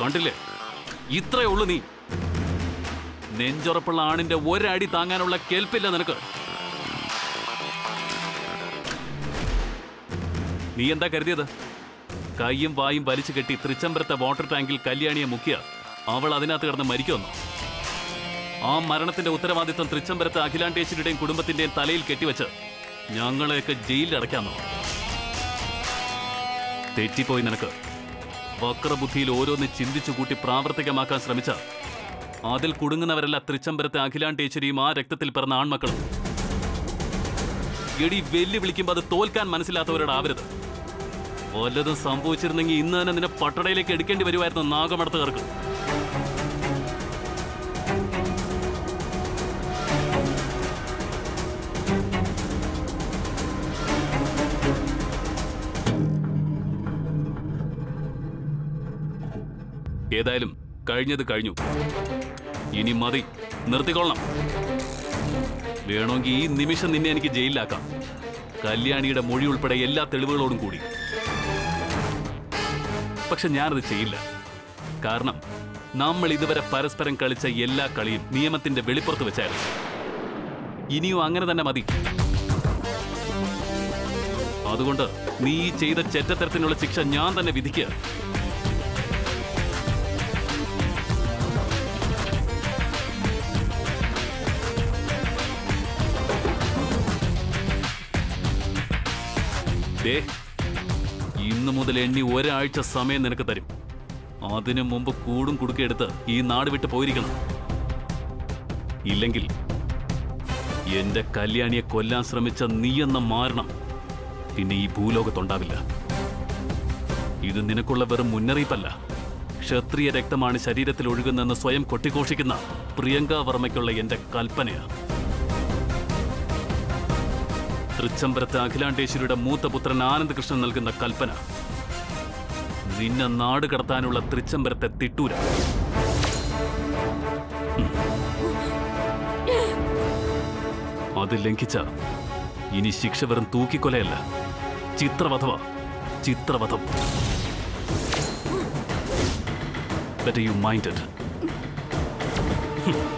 കണ്ടില്ലേ ഇത്രയേ ഉള്ളൂ നീ നെഞ്ചുറപ്പുള്ള ആണിന്റെ ഒരടി താങ്ങാനുള്ള കേൾപ്പില്ല നിനക്ക് നീ എന്താ കരുതിയത് കൈയും വായും വലിച്ചു കെട്ടി തൃച്ചംബരത്തെ വാട്ടർ ടാങ്കിൽ കല്യാണിയെ മുക്കിയ അവൾ അതിനകത്ത് കിടന്ന് മരിക്കുമെന്നോ ആ മരണത്തിന്റെ ഉത്തരവാദിത്വം തൃച്ചംബരത്തെ അഖിലാണ്ടേശ്വരിയുടെയും കുടുംബത്തിന്റെയും തലയിൽ കെട്ടിവെച്ച് ഞങ്ങളെയൊക്കെ ജയിലിൽ അടയ്ക്കാന്നോ തെറ്റിപ്പോയി നിനക്ക് വക്രബുദ്ധിയിൽ ഓരോന്ന് ചിന്തിച്ചു കൂട്ടി പ്രാവർത്തികമാക്കാൻ ശ്രമിച്ച അതിൽ കുടുങ്ങുന്നവരല്ല തൃച്ചംബരത്തെ അഖിലാണ്ടേശ്വരിയും ആ രക്തത്തിൽ പിറന്ന ആൺമക്കളും എടി വെല്ലു വിളിക്കുമ്പോൾ അത് തോൽക്കാൻ മനസ്സിലാത്തവരോടാവരുത് വല്ലതും സംഭവിച്ചിരുന്നെങ്കിൽ ഇന്ന് തന്നെ നിന്നെ പട്ടടയിലേക്ക് എടുക്കേണ്ടി വരുമായിരുന്നു നാഗമടത്തുകാർക്ക് ഏതായാലും കഴിഞ്ഞത് കഴിഞ്ഞു ഇനി മതി നിർത്തിക്കൊള്ളണം വേണമെങ്കിൽ ഈ നിമിഷം നിന്നെ എനിക്ക് ജയിലിലാക്കാം കല്യാണിയുടെ മൊഴി ഉൾപ്പെടെ എല്ലാ തെളിവുകളോടും കൂടി പക്ഷെ ഞാനത് ചെയ്യില്ല കാരണം നമ്മൾ ഇതുവരെ പരസ്പരം കളിച്ച എല്ലാ കളിയും നിയമത്തിന്റെ വെളിപ്പുറത്ത് വെച്ചായിരുന്നു ഇനിയും അങ്ങനെ തന്നെ മതി അതുകൊണ്ട് നീ ഈ ചെയ്ത ചെറ്റത്തരത്തിനുള്ള ശിക്ഷ ഞാൻ തന്നെ വിധിക്കുക ദേ ഇന്നു മുതൽ എണ്ണി ഒരാഴ്ച സമയം നിനക്ക് തരും അതിനു മുമ്പ് കൂടും കുടുക്കെടുത്ത് ഈ നാട് വിട്ട് പോയിരിക്കണം ഇല്ലെങ്കിൽ എന്റെ കല്യാണിയെ കൊല്ലാൻ ശ്രമിച്ച നീയെന്ന മാരണം പിന്നെ ഈ ഭൂലോകത്തുണ്ടാവില്ല ഇത് നിനക്കുള്ള വെറും മുന്നറിയിപ്പല്ല ക്ഷത്രിയ രക്തമാണ് ശരീരത്തിൽ ഒഴുകുന്നെന്ന് സ്വയം കൊട്ടിഘോഷിക്കുന്ന പ്രിയങ്ക വർമ്മയ്ക്കുള്ള എന്റെ കൽപ്പനയാണ് തൃച്ചംബരത്തെ അഖിലാണ്ടേശ്വരിയുടെ മൂത്ത പുത്രൻ ആനന്ദകൃഷ്ണൻ നൽകുന്ന കൽപ്പന നിന്നെ നാട് കടത്താനുള്ള തൃച്ചംബരത്തെ തിട്ടൂര ഉം. അത് ലംഘിച്ച ഇനി ശിക്ഷ വെറും തൂക്കിക്കൊലയല്ല ചിത്രവധവ ചിത്രവധം Better you mind it.